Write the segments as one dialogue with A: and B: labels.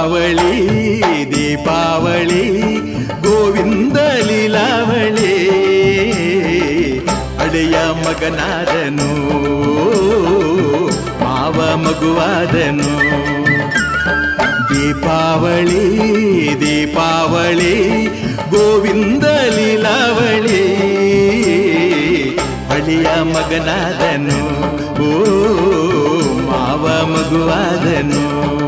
A: ದೀಪಾವಳಿ ದೀಪಾವಳಿ ಗೋವಿಂದ ಲೀಲಾವಳಿ ಅಡೆಯ ಮಗನಾದನು ಮಾವ ಮಗುವಾದನು ದೀಪಾವಳಿ ದೀಪಾವಳಿ ಗೋವಿಂದ ಲೀಲಾವಳಿ ಹಳಿಯ ಮಗನಾದನು ಓ ಮಾವ ಮಗುವಾದನು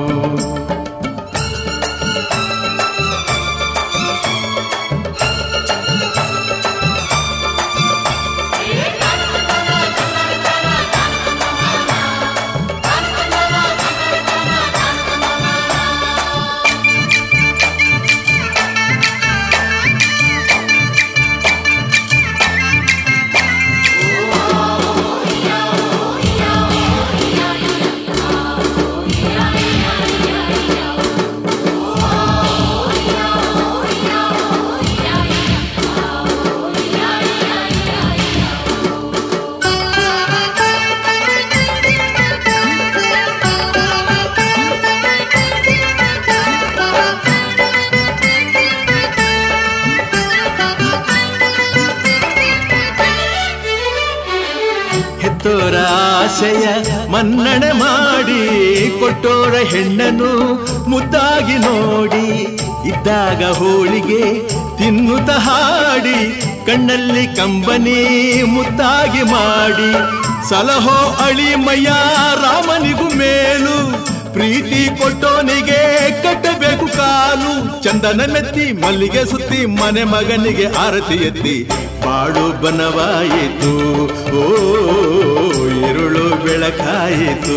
A: ಹೆತ್ತೋರ ಆಸೆಯ ಮನ್ನಣೆ ಮಾಡಿ ಕೊಟ್ಟೋರ ಹೆಣ್ಣನು ಮುದ್ದಾಗಿ ನೋಡಿ ಇದ್ದಾಗ ಹೋಳಿಗೆ ತಿನ್ನುತ್ತ ಹಾಡಿ ಕಣ್ಣಲ್ಲಿ ಕಂಬನಿ ಮುದ್ದಾಗಿ ಮಾಡಿ ಸಲಹೋ ಅಳಿಮಯ್ಯ ರಾಮನಿಗೂ ಮೇಲು ಪ್ರೀತಿ ಕೊಟ್ಟೋನಿಗೆ ಕಟ್ಟಬೇಕು ಕಾಲು ಚಂದನ ಮೆತ್ತಿ ಮಲ್ಲಿಗೆ ಸುತ್ತಿ ಮನೆ ಮಗನಿಗೆ ಆರತಿ ಎತ್ತಿ ಬಾಡು ಬನವಾಯಿತು ಓ ഇരുಳು ಬೆಳಕಾಯಿತು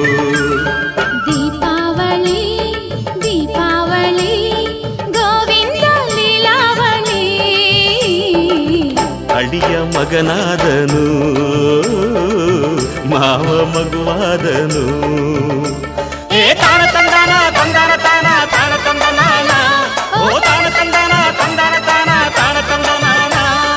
B: ದೀಪಾವಳಿ ದೀಪಾವಳಿ ಗೋವಿಂದ ಲೀಲಾವಳಿ
A: ಅಡಿಯ ಮಗನಾದನು ಮಾವ ಮಗುವಾದನು
C: ಏ ತಾನ ತಂದಾನ ತಂದಾನ ತಾನ ತಾನ ತಂದನಾನ ಓ ತಾನ ತಂದಾನ ತಂದಾನ ತಾನ ತಾನ ತಂದನಾನ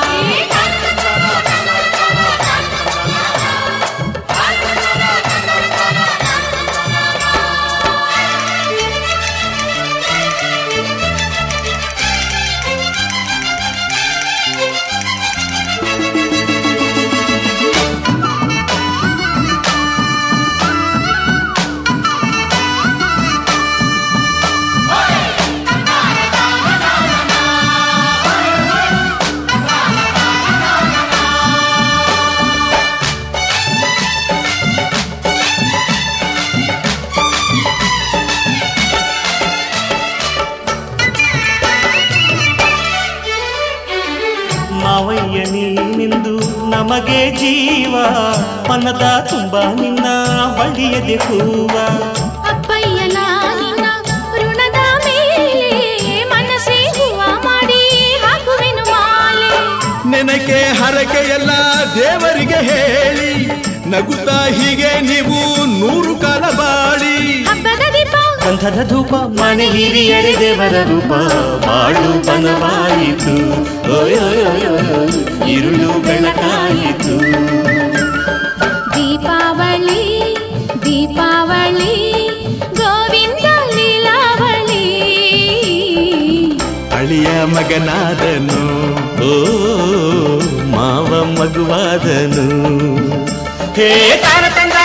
C: ಮಾವಯ್ಯ ನೀನೆಂದು ನಮಗೆ ಜೀವ ಮನದ ತುಂಬ ನಿನ್ನ ಬಳ್ಳಿಯದೆ ಹೂವ
B: ಅಪ್ಪಯ್ಯನ ನಿನ್ನ ಋಣದ ಮೇಲೆ ಮನಸ್ಸೇ ಹೂವ ಮಾಡಿ ಹಾಕುವೆನು ಮಾಲೆ
A: ನೆನಕೆ ಹರಕೆ ಎಲ್ಲ ದೇವರಿಗೆ ಹೇಳಿ ನಗುತ್ತಾ ಹೀಗೆ ನೀವು ನೂರು ಕಾಲ ಬಾಳಿ
B: ಹಬ್ಬದ ದೀಪ
C: ಗಂಧದ ಧೂಪ ಮನೆ ಹಿರಿಯರಿ ದೇವರ ರೂಪ ಬಾಳು ಬನವಾಯಿತು ಓಯೋಯೋಯೋ ഇരുಳು ಬೆಳಕಾಯಿತು
B: ದೀಪಾವಳಿ ದೀಪಾವಳಿ ಗೋವಿಂದ ಲೀಲಾವಳಿ
A: ಅಳಿಯ ಮಗನಾದನು ಓ ಮಾವ ಮಗುವಾದನು
C: ಹೇ ತಾನ ತಂದ